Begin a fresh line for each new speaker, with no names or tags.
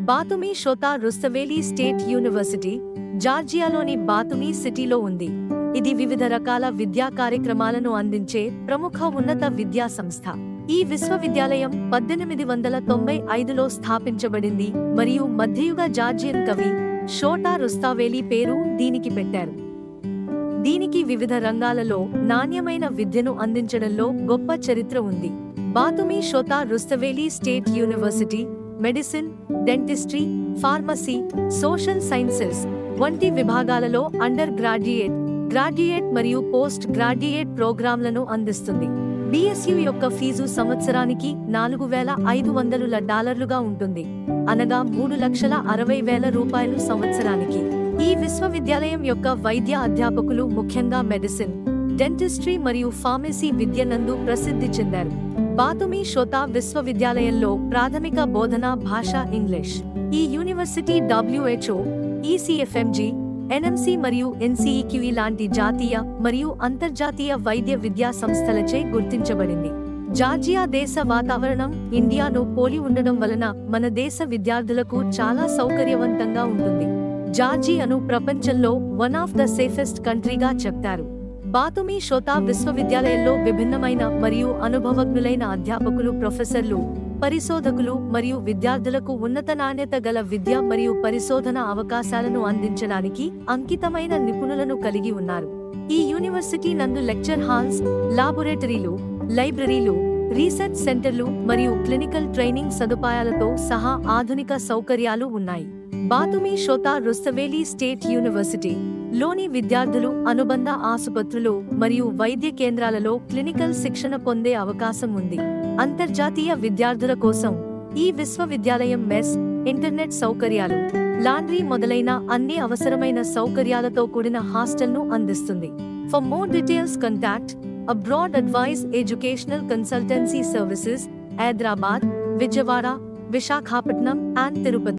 బాతుమి Shota Rustaveli state university జార్జియాలోని బాతుమి సిటీలో ఉంది ఇది వివిధ రకాల విద్యా కార్యక్రమాలను అందించే ప్రముఖ ఉన్నత విద్యా సంస్థ ఈ విశ్వవిద్యాలయం పద్దెనిమిది వందల తొంభై ఐదులో స్థాపించబడింది మరియు మధ్యయుగ జార్జియన్ కవి షోటా రుస్తావేలీ పేరు దీనికి పెట్టారు దీనికి వివిధ రంగాలలో నాణ్యమైన విద్యను అందించడంలో గొప్ప చరిత్ర ఉంది Batumi Shota Rustaveli state university medicine dentistry pharmacy social sciences వంటి విభాగాలలో అండర్ గ్రాడ్యుయేట్ గ్రాడ్యుయేట్ మరియు పోస్ట్ గ్రాడ్యుయేట్ ప్రోగ్రాంలను అందిస్తుంది బిఎస్యు యొక్క ఫీజు సంవత్సరానికి నాలుగు వేల ఐదు వందల డాలర్లుగా ఉంటుంది అనగా మూడు లక్షల అరవై వేల రూపాయలు సంవత్సరానికి ఈ విశ్వవిద్యాలయం యొక్క వైద్య అధ్యాపకులు ముఖ్యంగా మెడిసిన్ డెంటిస్ట్రీ మరియు ఫార్మసీ విద్య నందు ప్రసిద్ధి చెందారు బాతుమి షోతా విశ్వవిద్యాలయంలో ప్రాథమిక బోధనా భాష ఇంగ్లీష్ ఈ యూనివర్సిటీ డబ్ల్యూహెచ్ఓ ఈసీఎఫ్ఎంజీ ఎన్ఎంసీ మరియు ఎన్సీఈక్యూఈ లాంటి జాతీయ మరియు అంతర్జాతీయ వైద్య విద్యా సంస్థలచే గుర్తించబడింది జార్జియా దేశ వాతావరణం ఇండియాను పోలి ఉండడం వలన మన దేశ విద్యార్థులకు చాలా సౌకర్యవంతంగా ఉంటుంది జార్జియాను ప్రపంచంలో వన్ ఆఫ్ ద సేఫెస్ట్ కంట్రీగా చెప్తారు బాతుమి షోతా విశ్వవిద్యాలయంలో విభిన్నమైన మరియు అనుభవజ్ఞులైన అధ్యాపకులు ప్రొఫెసర్లు పరిశోధకులు మరియు విద్యార్థులకు ఉన్నత నాణ్యత గల విద్య మరియు పరిశోధన అవకాశాలను అందించడానికి అంకితమైన నిపుణులను కలిగి ఉన్నారు ఈ యూనివర్సిటీ నందు లెక్చర్ హాల్స్ లాబొరేటరీలు లైబ్రరీలు రీసెర్చ్ సెంటర్లు మరియు క్లినికల్ ట్రైనింగ్ సదుపాయాలతో సహా ఆధునిక సౌకర్యాలు ఉన్నాయి బాతుమి షోతా రుస్తవేలీ స్టేట్ యూనివర్సిటీ లోని విద్యార్థులు అనుబంధ ఆసుపత్రులు మరియు వైద్య కేంద్రాలలో క్లినికల్ శిక్షణ పొందే అవకాశం ఉంది అంతర్జాతీయ విద్యార్థుల కోసం ఈ విశ్వవిద్యాలయం మెస్ ఇంటర్నెట్ సౌకర్యాలు లాండ్రీ మొదలైన అన్ని అవసరమైన సౌకర్యాలతో కూడిన హాస్టల్ను అందిస్తుంది for more details contact abroad advice educational consultancy services Hyderabad Vijayawada Visakhapatnam and Tirupati